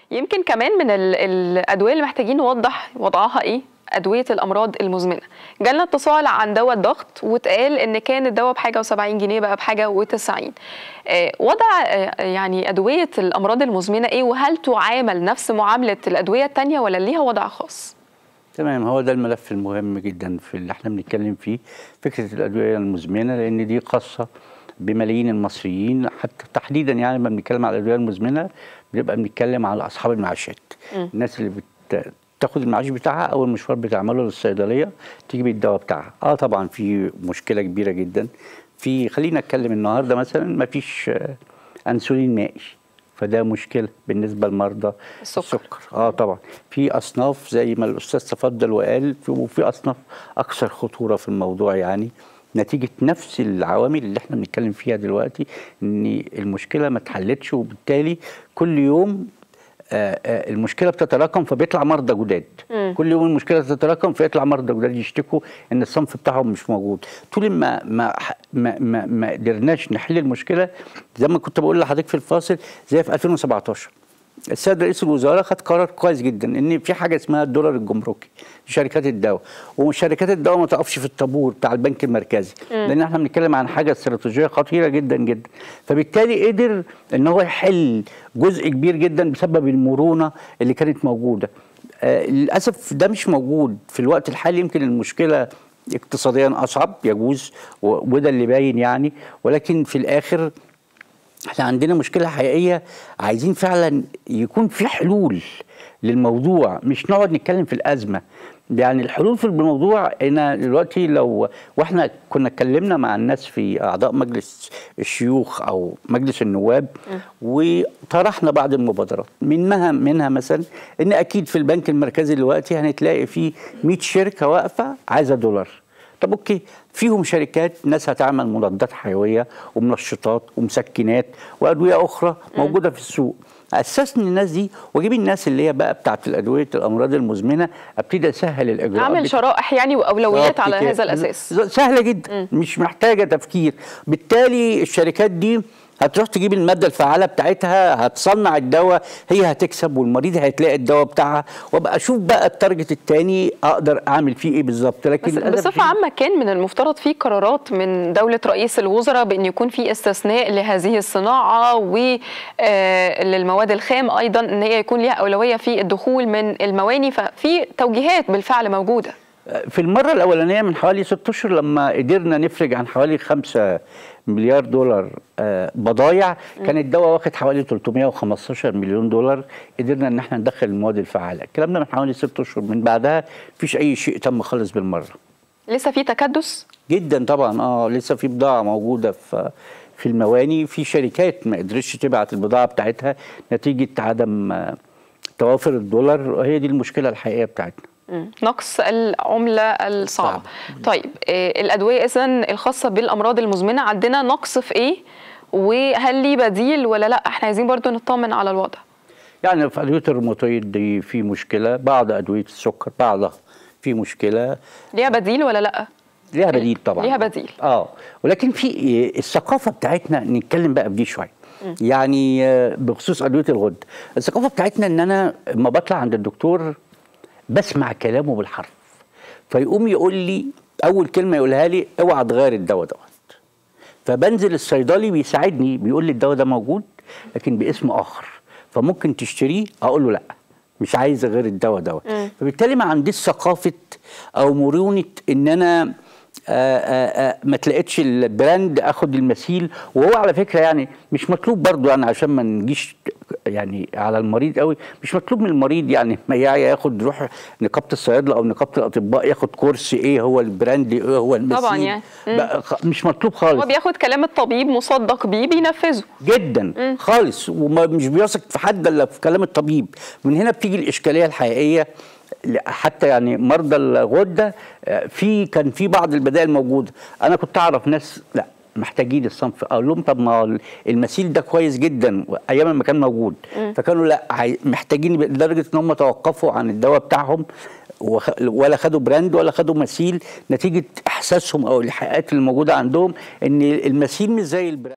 يمكن كمان من ال- الادويه اللي محتاجين نوضح وضعها ايه ادويه الامراض المزمنه جالنا اتصال عن دواء الضغط واتقال ان كان الدواء بحاجه و70 جنيه بقى بحاجه و90 وضع آه، يعني ادويه الامراض المزمنه ايه وهل تعامل نفس معامله الادويه التانية ولا ليها وضع خاص تمام هو ده الملف المهم جدا في اللي احنا بنتكلم فيه فكره الادويه المزمنه لان دي خاصه بملايين المصريين حتى تحديدا يعني لما بنتكلم على الادويه المزمنه بنبقى بنتكلم على اصحاب المعاشات الناس اللي بت تاخد المعاش بتاعها او المشوار بتعمله للصيدليه تجيب الدواء بتاعها اه طبعا في مشكله كبيره جدا في خلينا نتكلم النهارده مثلا ما فيش انسولين مائي فده مشكله بالنسبه لمرضى السكر. السكر اه طبعا في اصناف زي ما الاستاذ تفضل وقال في- وفي اصناف اكثر خطوره في الموضوع يعني نتيجه نفس العوامل اللي احنا بنتكلم فيها دلوقتي ان المشكله ما اتحلتش وبالتالي كل يوم آه، آه، المشكله بتتراكم فبيطلع مرضى جداد كل يوم المشكله تتراكم فيطلع مرضى جداد يشتكوا ان الصنف بتاعهم مش موجود طول ما ما ما ما, ما قدرناش نحل المشكله زي ما كنت بقول لحضرتك في الفاصل زي في 2017 السيد رئيس الوزراء خد قرار كويس جدا ان في حاجه اسمها الدولار الجمركي لشركات الدواء وشركات الدواء ما تقفش في الطابور بتاع البنك المركزي لان احنا بنتكلم عن حاجه استراتيجيه خطيره جدا جدا فبالتالي قدر ان هو يحل جزء كبير جدا بسبب المرونه اللي كانت موجوده آه للاسف ده مش موجود في الوقت الحالي يمكن المشكله اقتصاديا اصعب يجوز و- وده اللي باين يعني ولكن في الاخر احنا عندنا مشكله حقيقيه عايزين فعلا يكون في حلول للموضوع مش نقعد نتكلم في الازمه يعني الحلول في الموضوع ان دلوقتي لو واحنا كنا اتكلمنا مع الناس في اعضاء مجلس الشيوخ او مجلس النواب وطرحنا بعض المبادرات منها منها مثلا ان اكيد في البنك المركزي دلوقتي هنتلاقي فيه 100 شركه واقفه عايزه دولار طب اوكي فيهم شركات ناس هتعمل مضادات حيويه ومنشطات ومسكنات وادويه اخرى موجوده في السوق اسسني الناس دي واجيب الناس اللي هي بقى بتاعت الادويه الامراض المزمنه ابتدي اسهل الاجراءات اعمل بت- شرائح يعني واولويات آه، على كتير. هذا الاساس سهله جدا مش محتاجه تفكير بالتالي الشركات دي هتروح تجيب الماده الفعاله بتاعتها هتصنع الدواء هي هتكسب والمريض هيتلاقي الدواء بتاعها وابقى اشوف بقى التارجت التاني اقدر اعمل فيه ايه بالظبط لكن بس للأسف بصفة الشديد- عامة كان من المفترض في قرارات من دولة رئيس الوزراء بأن يكون في استثناء لهذه الصناعة وللمواد الخام أيضا أن هي يكون لها أولوية في الدخول من المواني ففي توجيهات بالفعل موجودة في المرة الأولانية من حوالي ست أشهر لما قدرنا نفرج عن حوالي خمسة مليار دولار آه، بضايع كان الدواء واخد حوالي 315 مليون دولار قدرنا ان احنا ندخل المواد الفعالة الكلام ده من حوالي ست أشهر من بعدها مفيش أي شيء تم خالص بالمرة لسه في تكدس جدا طبعا اه لسه في بضاعة موجودة في في المواني في شركات ما قدرتش تبعت البضاعة بتاعتها نتيجة عدم آه، توافر الدولار هي دي المشكلة الحقيقية بتاعتنا مم. نقص العملة الصعب طيب آه، الأدوية إذن الخاصة بالأمراض المزمنة عندنا نقص في إيه وهل ليه بديل ولا لا احنا عايزين برضو نطمن على الوضع يعني في ادويه الروماتويد دي في مشكله بعض ادويه السكر بعضها في مشكله ليها بديل ولا لا ليها بديل طبعا ليها بديل. اه ولكن في إيه، الثقافه بتاعتنا نتكلم بقى بدي شويه يعني آه، بخصوص ادويه الغد الثقافه بتاعتنا ان انا لما بطلع عند الدكتور بسمع كلامه بالحرف فيقوم يقول لي اول كلمه يقولها لي اوعى تغير الدواء دوت فبنزل الصيدلي بيساعدني بيقول لي الدواء ده موجود لكن باسم اخر فممكن تشتريه اقول له لا مش عايز غير الدواء دوت فبالتالي ما عنديش ثقافه او مرونه ان انا آآ آآ ما تلاقيتش البراند اخد المثيل وهو على فكره يعني مش مطلوب برضو يعني عشان ما نجيش يعني على المريض قوي مش مطلوب من المريض يعني ما يا- ياخد يروح نقابه الصيادله او نقابه الاطباء ياخد كورس ايه هو البراند ايه هو المثيل طبعاً يعني. مم. بقى خ- مش مطلوب خالص هو بياخد كلام الطبيب مصدق بيه بينفذه جدا خالص ومش بيثق في حد الا في كلام الطبيب من هنا بتيجي الاشكاليه الحقيقيه ل- حتى يعني مرضى الغده آه، في كان في بعض البدائل موجوده انا كنت اعرف ناس لا محتاجين الصنف اقول لهم طب ما المثيل ده كويس جدا ايام ما كان موجود فكانوا لا عاي- محتاجين لدرجه ان هم توقفوا عن الدواء بتاعهم وخ- ولا خدوا براند ولا خدوا مثيل نتيجه احساسهم او الايحاءات اللي موجوده عندهم ان المثيل مش زي البراند